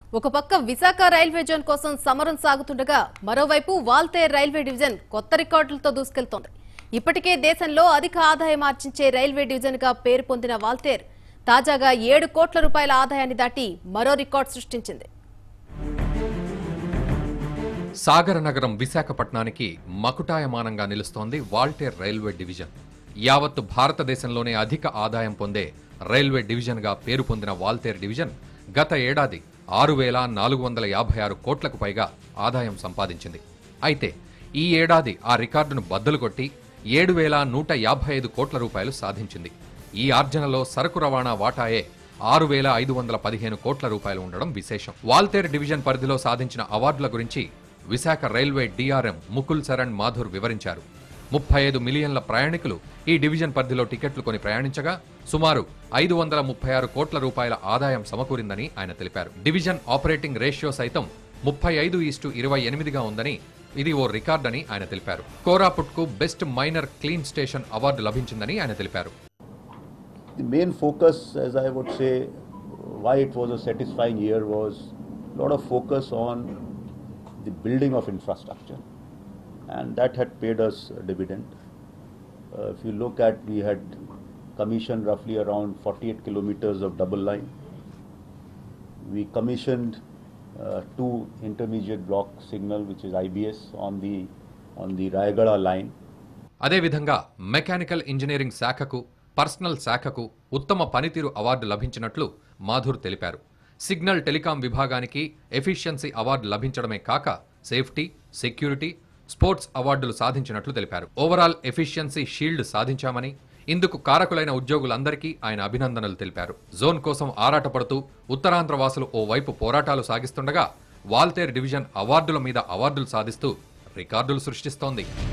ఒక పక్క Visakha railway zone కోసం సమరం సాగుతుండగా మరోవైపు వాల్తేర్ రైల్వే డివిజన్ కొత్త రికార్డులతో దూసుకెళ్తోంది ఇప్పటికే దేశంలో అధిక ఆదాయం ఆర్జించే రైల్వే డివిజన్ గా పేరు పొందిన వాల్తేర్ తాజాగా ఏడు కోట్ల రూపాయల ఆదాయాన్ని దాటి మరో రికార్డు సృష్టించింది సాగర నగరం విశాఖపట్నానికి మకుటాయమానంగా నిలుస్తోంది వాల్టేర్ రైల్వే డివిజన్ యావత్తు భారతదేశంలోనే అధిక ఆదాయం పొందే రైల్వే డివిజన్గా పేరు పొందిన వాల్తేర్ డివిజన్ గత ఏడాది ఆరు వేల నాలుగు వందల యాభై ఆరు కోట్లకు పైగా ఆదాయం సంపాదించింది అయితే ఈ ఏడాది ఆ రికార్డును బద్దలు కొట్టి ఏడు వేల నూట యాభై ఐదు కోట్ల రూపాయలు సాధించింది ఈ ఆర్జనలో సరకు రవాణా వాటాయే ఆరు వేల ఐదు వందల పదిహేను కోట్ల రూపాయలు ఉండడం విశేషం వాల్తేర్ డివిజన్ పరిధిలో సాధించిన అవార్డుల గురించి విశాఖ రైల్వే డిఆర్ఎం ముకుల్ శరణ్ మాథుర్ వివరించారు ముప్పై ఐదు మిలియన్ల ప్రయాణికులు ఈ డివిజన్ పరిధిలో టికెట్లు కొని ప్రయాణించగా సుమారు ఐదు వందల ముప్పై ఆరు కోట్ల రూపాయల ఆదాయం సమకూరిందని ఆయన తెలిపారు డివిజన్ ఆపరేటింగ్ రేషియో సైతం ముప్పై ఐదు ఈస్టు ఇరవై ఎనిమిదిగా ఉందని ఇది ఓ రికార్డని ఆయన తెలిపారు కోరాపుట్కు best minor clean station award లభించిందని ఆయన తెలిపారు The main focus, as I would say, why it was a satisfying year was a lot of focus on the building of infrastructure, and that had paid us a dividend. Uh, if you look at, we had commissioned roughly around 48 kilometers of double line. We commissioned uh, two intermediate block signal, which is IBS, on the on the Rayagada line. అదేవిధంగా mechanical engineering శాఖకు personal శాఖకు ఉత్తమ పనితీరు award లభించినట్లు మాధుర్ తెలిపారు signal telecom విభాగానికి efficiency award లభించడమే కాక సేఫ్టీ సెక్యూరిటీ స్పోర్ట్స్ అవార్డులు సాధించినట్లు తెలిపారు ఓవరాల్ ఎఫిషియన్సీ షీల్డ్ సాధించామని ఇందుకు కారకులైన ఉద్యోగులందరికీ ఆయన అభినందనలు తెలిపారు జోన్ కోసం ఆరాటపడుతూ ఉత్తరాంధ్ర వాసులు ఓ వైపు పోరాటాలు సాగిస్తుండగా వాల్తేర్ డివిజన్ అవార్డుల మీద అవార్డులు సాధిస్తూ రికార్డులు సృష్టిస్తోంది